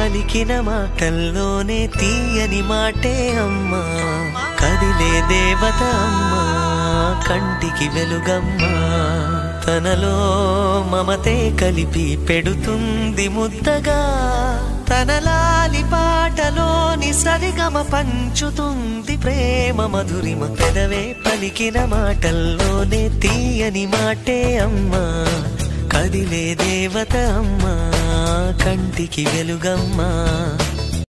పలికిన మాటల్లోనే తీయని మాటే అమ్మా కదిలే దేవత అమ్మా కంటికి వెలుగమ్మా తనలో మమతే కలిపి పెడుతుంది ముద్దగా తన లాలి పాటలోని సరిగమ పంచుతుంది ప్రేమ మధురిమ పెదవే పలికిన మాటల్లోనే తీయని మాటే అమ్మా కదిలే దేవత అమ్మా కంటికి వెలుగమ్మా